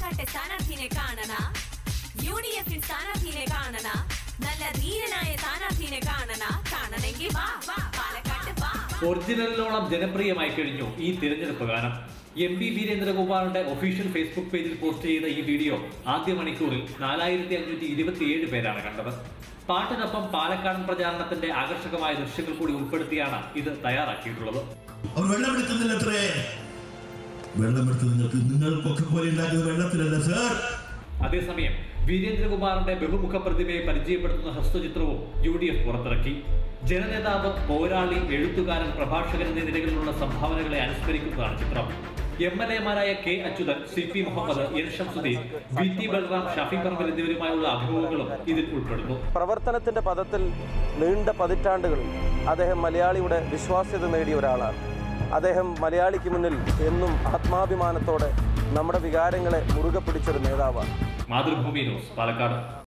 പാലക്കാട്ടെ സ്ഥാനാർത്ഥിനെ കാണണ U D എഫിൽ സ്ഥാനാർത്ഥിനെ കാണണ നല്ല ധീരനായ സ്ഥാനാർത്ഥിനെ കാണണ കാണണമെങ്കിൽ വാ വാ പാലക്കാട്ട് വാ ഒറിജിനലിനോളം ജനപ്രിയമായി കഴിഞ്ഞു ഈ തിരഞ്ഞെടുപ്പ് ഗാനം എം പി വീരേന്ദ്രകുമാറിന്റെ ഒഫീഷ്യൽ ഫേസ്ബുക്ക് പേജിൽ പോസ്റ്റ് ചെയ്ത ഈ വീഡിയോ ആദ്യ മണിക്കൂറിൽ നാലായിരത്തി അഞ്ഞൂറ്റി ഇരുപത്തിയേഴ് പേരാണ് കണ്ടത് പാട്ടിനൊപ്പം പാലക്കാടൻ പ്രചാരണത്തിന്റെ ആകർഷകമായ ദൃശ്യങ്ങൾ കൂടി ഉൾപ്പെടുത്തിയാണ് ഇത് തയ്യാറാക്കിയിട്ടുള്ളത് അവർ വെള്ളമെടുക്കുന്നില്ല അത്രേ വെള്ളമെടുത്ത് നിങ്ങൾക്ക് നിങ്ങൾക്കൊക്കെ പോലെ ഉണ്ടാക്കിയത് വെള്ളത്തിലല്ല സർ അതേസമയം വീരേന്ദ്രകുമാറിന്റെ ബഹുമുഖ പ്രതിഭയെ പരിചയപ്പെടുത്തുന്ന ഹസ്തചിത്രവും യു ഡി എഫ് പുറത്തിറക്കി ജനനേതാവ് പോരാളി എഴുത്തുകാരൻ പ്രഭാഷകൻ എന്നീ നിലകളിലുള്ള സംഭാവനകളെ അനുസ്മരിക്കുന്നതാണ് ചിത്രം എം എൽ എമാരായ K Achuthan C P Muhammad N Shamsuddin V T Balram Shafi Parambil എന്നിവരുമായുള്ള അഭിമുഖങ്ങളും ഇതിൽ ഉൾപ്പെടുന്നു പ്രവർത്തനത്തിന്റെ പദത്തിൽ നീണ്ട പതിറ്റാണ്ടുകളിൽ അദ്ദേഹം മലയാളിയുടെ വിശ്വാസ്യത നേടിയ ഒരാളാണ് അദ്ദേഹം മലയാളിക്ക് മുന്നിൽ എന്നും ആത്മാഭിമാനത്തോടെ നമ്മുടെ വികാരങ്ങളെ മുറുകെ പിടിച്ചൊരു നേതാവാണ് മാതൃഭൂമി ന്യൂസ് പാലക്കാട്